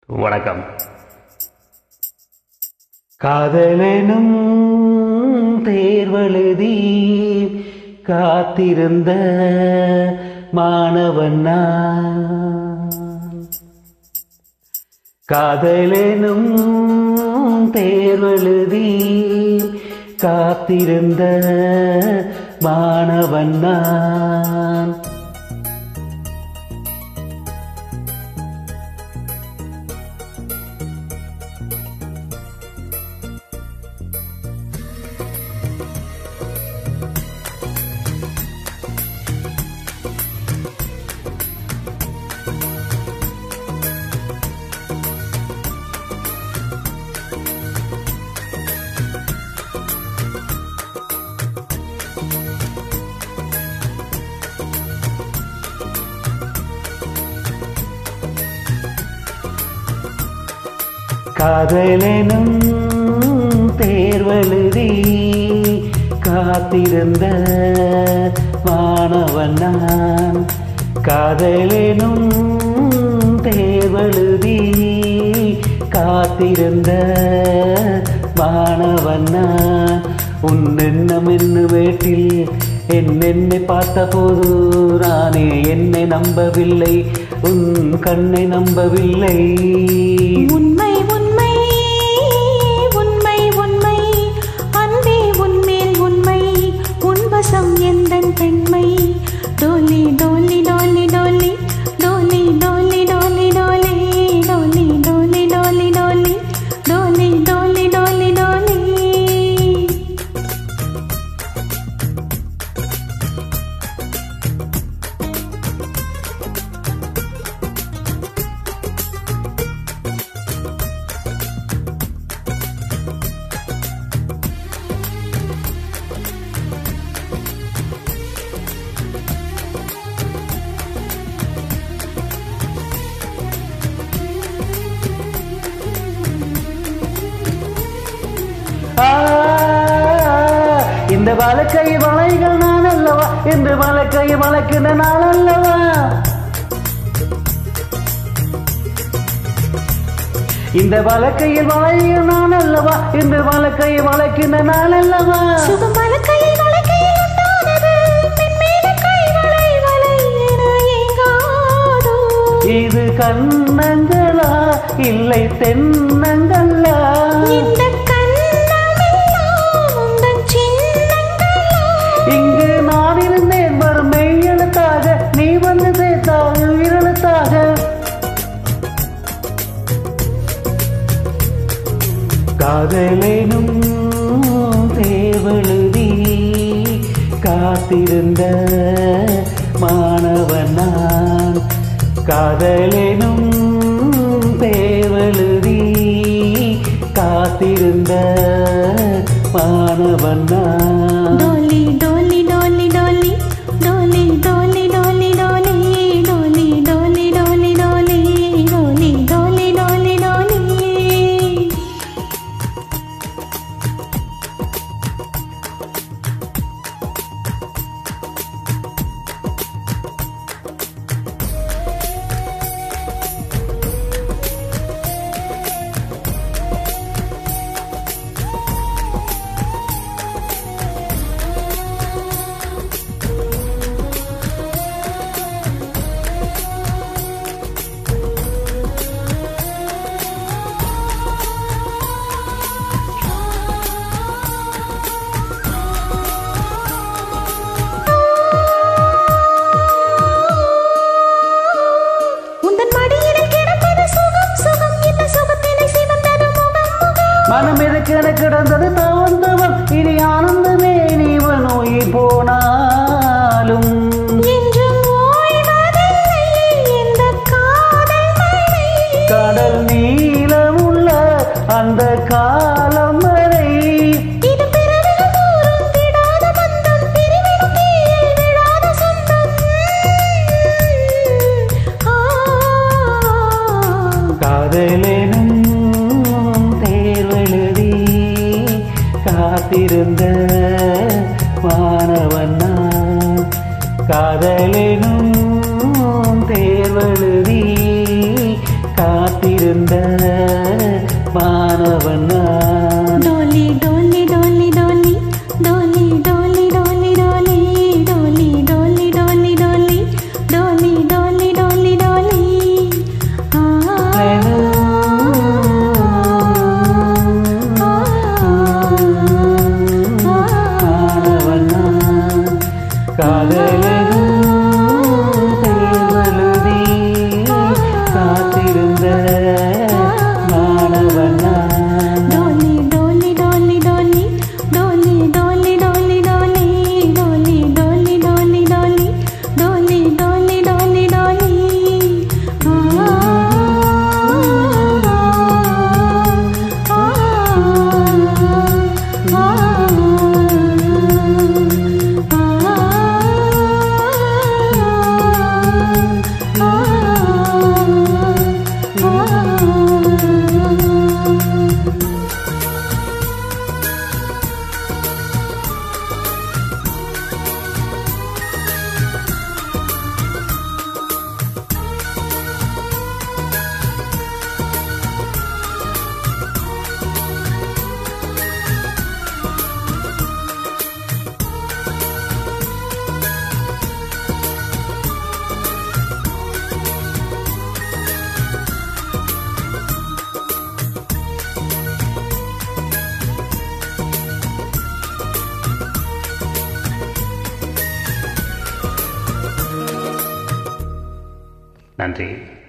வணக்கம் காதலெனும் தேர்வழுதி காத்திருந்த மாணவன் நான். காதலெனும் தேர்வழுதி காத்திருந்த மாணவன் நான் காதலெனும் தேர்வழுதி காத்திருந்த மாணவன் நான் காதலெனும் தேர்வழுதி காத்திருந்த மாணவன் நான் உன் எண்ணம் என்ன வேட்டில் என்னென்னை பார்த்தபோது நானே என்னை நம்பவில்லை உன் கண்ணை நம்பவில்லை உண்மை உண்மை உண்மை உண்மை அன்பே உன்மேல் உண்மை உன்வசம் எந்தன் பெண்மை டோலி டோலி டோலி டோலி டோலி டோலி டோலி டோலி டோலி டோலி டோலி டோலி டோலி டோலி டோலி டோலி ஆ, இந்த வழக்கை வளைகள் நான் அல்லவா இந்த வழக்கை வழக்கின நான் அல்லவா இந்த வழக்கையில் வளையில் நான் அல்லவா இந்த வழக்கை வழக்கின நான் அல்லவா சுகம் வலக்கையில் வலக்கையில் உண்டானது பெண்மேல கை வளை வளை என ஏங்காதோ இது கண்ணங்களா இல்லை தென்னங்களா இந்த கண்ணமெல்லாம் உந்தன் சின்னங்களா இங்கு நான் இருந்தேன் வரும் மெய்யெழுத்தாக நீ வந்து சேர்த்தால் உயிரெழுத்தாக காதலேனும் தேவழுதி காத்திருந்த மாணவன் நான் காதலேனும் தேவழுதி காத்திருந்த மாணவன் நான் டோலி டோலி டோலி டோலி டோலி டோலி டோலி டோலி டோலி டோலி டோலி டோலி டோலி டோலி டோலி டோலி உந்தன் மடியினில் கிடப்பது சுகம் சுகம் இந்த சுகத்தினை சிவந்தது முகம் முகம் மனம் என கிடந்தது தாந்தவம் இனி ஆனந்தமே நீவன் உயிர் போனாலும் என்றும் ஓய்வதில்லை இந்த காதல் மழை கடல் நீளமுள்ள அந்த காலம் வரை இது பிறவிகள் தோறும் விடாத பந்தம் பிரிவிடும் தீயில் விழாத சொந்தம் ஆ காதலெனும் தேர்வெழுதி காத்திருந்த மாணவன் நான் காதலெனும் தேர்வெழுதி காத்திருந்த நன்றி